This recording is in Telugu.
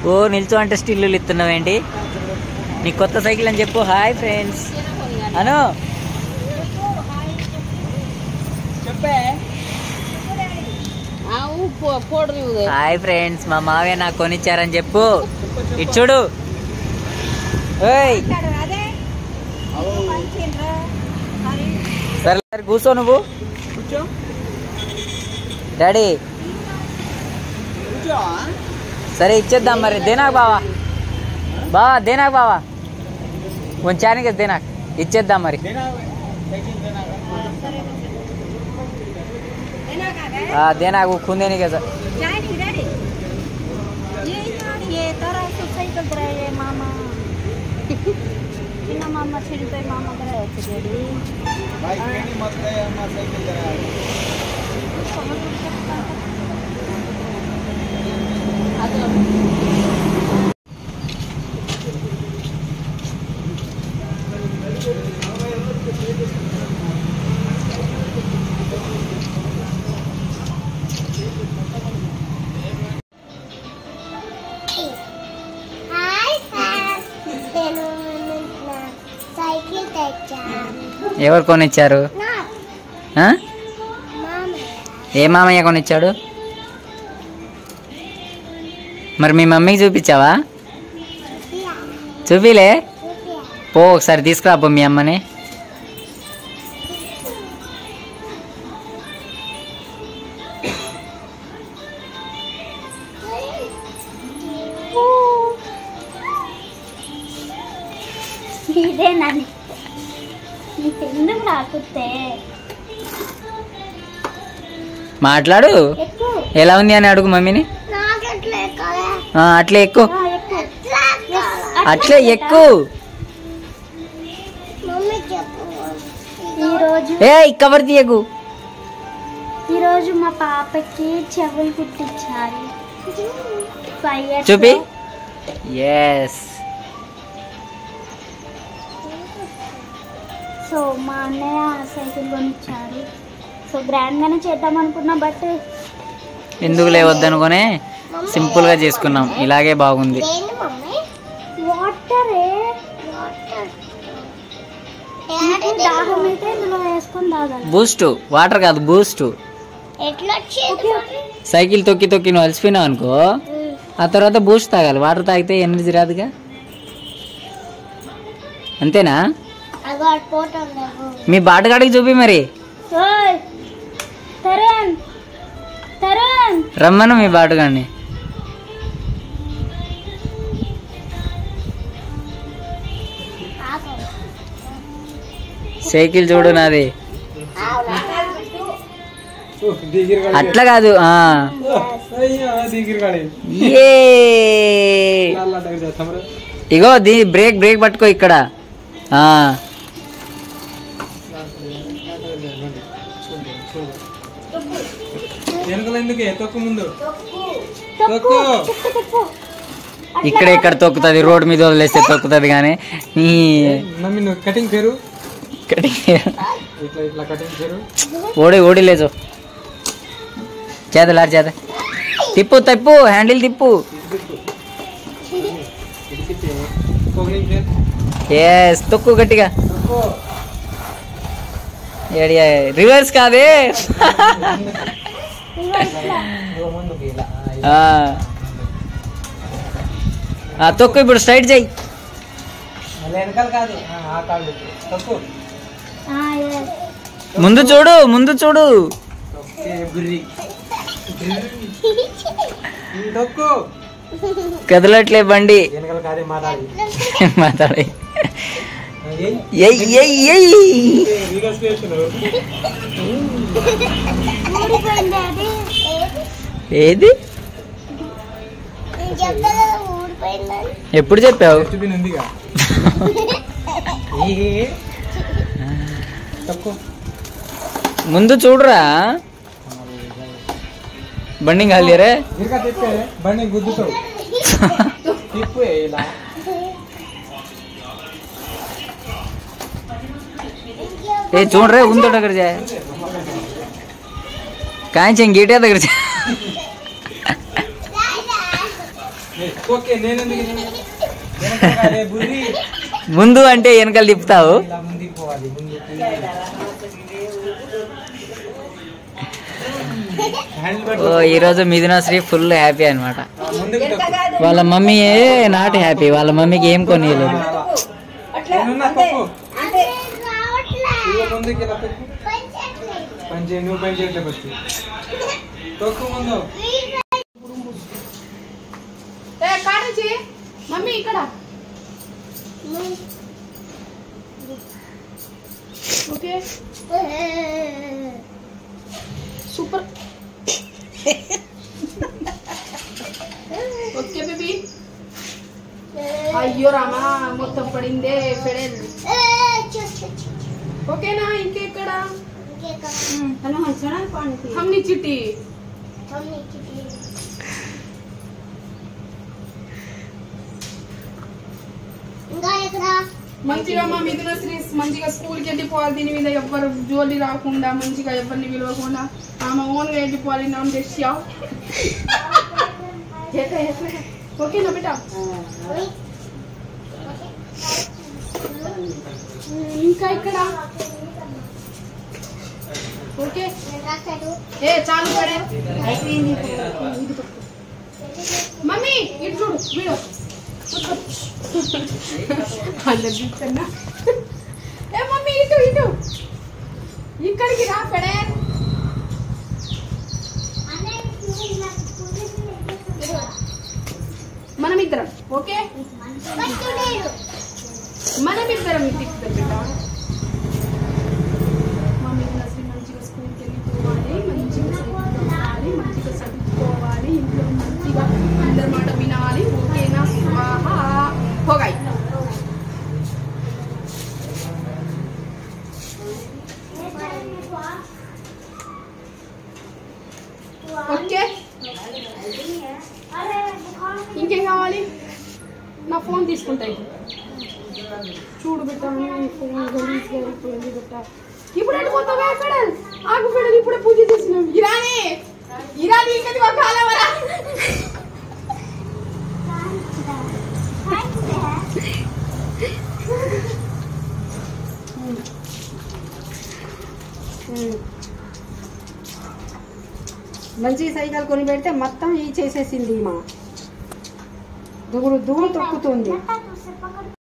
ఓ నిల్చో అంటే స్టిల్లు ఇస్తున్నావేంటి నీ కొత్త సైకిల్ అని చెప్పు హాయ్ ఫ్రెండ్స్ అను చెప్పే పోడు హాయ్ ఫ్రెండ్స్ మా మావయ్య నాకు కొనిచ్చారని చెప్పు ఇటు చూడు ఏయ్ సరే సరే కూర్చో నువ్వు కూర్చో డాడీ కూర్చో సరే ఇచ్చేద్దాం మరి దేనాకు బావా బావా దేనాకు బావా కొంచానికి దేనాకు ఇచ్చేద్దాం మరి దేనా సైకిల్ దేనా ఆ, దేనాకు కుందేని కదా మామ చెడిపోయి మామ దగ్గర వచ్చేది బైక్ ని మొత్తం మా సైకిల్ దేనా హాయ్ ఫ్రెండ్స్ నేను నిన్న సైకిల్ తెచ్చాను ఎవరు కొనిచ్చారు నా ఆ? మామయ్య ఏ మామయ్య కొనిచ్చాడు మరి మీ మమ్మీకి చూపించావా చూపియా చూపిలే చూపియా పో ఒకసారి తీసుకురా పో మీ అమ్మని ఇదే నన్ను నీకు ఎందుకు రాకుతే మాట్లాడు ఎక్కువ ఎలా ఉంది అని అడుగు మమ్మీని నాకెట్లే కదా ఆ, అట్లే ఎక్కువ ఎక్కువ ఎట్లా కావాలా? అట్లే ఎక్కువ మమ్మీ చెప్పు ఈరోజు ఏ కవర్ తీయకు ఈరోజు మా పాపకి చెవులు కుట్టించారు ఫైవ్ ఇయర్స్ చూపి ఎస్ సో మా అన్నయ్య సైకిల్ కొనిచ్చారు సో గ్రాండ్ గానే చేద్దాం అనుకున్నా బట్ ఎందుకు లేవద్దనుకునే సింపుల్ గా చేసుకున్నాం ఇలాగే బాగుంది ఏంటి మమ్మీ వాటరే వాటర్ నీకు దాహం అయితే ఇందులో వేసుకొని తాగాలి బూస్ట్ వాటర్ కాదు బూస్ట్ ఎట్లా వచ్చింది మమ్మీ? సైకిల్ తొక్కి తొక్కి నువ్వు అలసిపోయినావు అనుకో ఆ తర్వాత బూస్ట్ తాగాలి వాటర్ తాగితే ఎనర్జీ రాదుగా అంతేనా అగో అటు పోతాం లేవు. మీ బాటగాడికి చూపి మరి ఓయ్ తరుణ్ తరుణ్ రమ్మను మీ బాటగాడిని ఆగు. సైకిల్ చూడు నాది దిగిరి అట్లా కాదు ఆ అయ్యో దిగిరి గాడి ఏ అలా దగ్గర చేస్తాం రా ఇగో దీ బ్రేక్ బ్రేక్ పట్టుకో ఇక్కడ ఆ వెనకలు ఎందుకే తొక్కు ముందు తొక్కు తొక్కు. తిప్పు తిప్పు ఇక్కడ ఇక్కడ తొక్కుతుంది రోడ్ మీద వదిలేస్తే తొక్కుతుంది కానీ ఈ మమ్మీ నువ్వు కటింగ్ పేరు ఇక్కడ ఇట్లా ఇట్లా కటింగ్ పేరు ఓడి ఓడి లేచు చేత లారి చేత తిప్పు తిప్పు హ్యాండిల్ తిప్పు ఇడిచితే కోగ్లింగ్ పేరు ఎస్ తొక్కు గట్టిగా తొక్కు ఏడియా రివర్స్ కాదే ఇదిగో ముందుకి ఇలా ఆ, ఇలా. ఆ. ఆ, తొక్కు ఇప్పుడు స్ట్రైట్ చేయి మళ్ళీ వెనకాల కాదు ఆ, ఆ కాళ్ళు తొక్కు ఆ, yes. ముందు చూడు ముందు చూడు తొక్కే గుర్రి గుర్రి. తొక్కు కదలట్లే బండి వెనకాల కాదే మాట్లాడి మాట్లాడి ఏయ్ ఎయ్ ఎయ్ ఎయ్ రివర్స్ చేస్తున్నావు ఊడిపోయింది అది ఏది నేను చెప్తా కదా ఊడిపోయిందని ఎప్పుడు చెప్పావు డస్ట్బిన్ ఉందిగా ఏ తక్కువ ముందు చూడురా బండి కాలియరే ఇంకా తిప్పే బండి గుద్దుతావు తిప్పే ఇలా ఏ చూడరే ఉందో దగ్గర చే కాంచెం గీటే దగ్గర చే ఓకే నేను ఎందుకు వెనకాలే బుర్రి ముందు అంటే వెనకాల తిప్పుతావు ఇలా ముందుకు పోవాలి ముందుకు హ్యాండిల్ ఓ ఈరోజు మిథునశ్రీ ఫుల్ హ్యాపీ అనమాట ముందుకు తప్పు. వాళ్ళ మమ్మీ నాట్ హ్యాపీ వాళ్ళ మమ్మీకి ఏం కొనియలేదు నేనున్నా తప్పు అదే రావట్లే ఇదిగో ముందుకు ఇలా తొక్కు పంచట్లేదు పని చేయి నువ్వు పని చేయట్లే ఫస్ట్ తొక్కు ముందు ఏ కాడించి మమ్మీ ఇక్కడ ఓకే సూపర్ ఓకే బేబీ అయ్యో రామా మొత్తం పడిందే ఫెడెల్ ఓకేనా ఇంకెక్కడ హమ్ని చిట్టి ఇంకా ఎక్కడ మంచిగా మా మిథున శ్రీ మంచిగా స్కూల్కి వెళ్ళిపోవాలి దీని మీద ఎవ్వరు జోలి రాకుండా మంచిగా ఎవరిని పిలవకుండా ఆమె ఓన్గా వెళ్ళిపోవాలి నామ్ చేసా ఓకేనా బిడ్డ ఇంకా ఇక్కడ ఓకే రాశాడు ఏ చాలు పడే మమ్మీ ఇటు చూడు వీడు అందరు చూస్తున్నా ఏ మమ్మీ ఇటు ఇటు ఇక్కడికి రా పెడే మనమిద్దరం ఓకే మనమిద్దరం ఇద్దరు బిడ్డ మా మీద నచ్చి మంచిగా స్కూల్కి వెళ్ళిపోవాలి మంచిగా చదువుకోవాలి మంచిగా చదువుకోవాలి ఇంట్లో మంచిగా అందరి మాట వినాలి ఓకేనా స్వాహ పోగాయి ఓకే ఇంకేం కావాలి నా ఫోన్ తీసుకుంటాయి చూడు బిడ్డ నీ ఫోన్ గలీజ్ అయిపోయింది బిడ్డ ఇప్పుడు ఎటు పోతావా అక్కడ ఆకు బిడ్డ ఇప్పుడే పూజ చేసినాం ఇరానీ ఇరానీ ఇంకది ఒక కాలవరా మంచి సైకిల్ కొని పెడితే మొత్తం ఈ చేసేసింది మా దుగుడు దుగుడు తొక్కుతుంది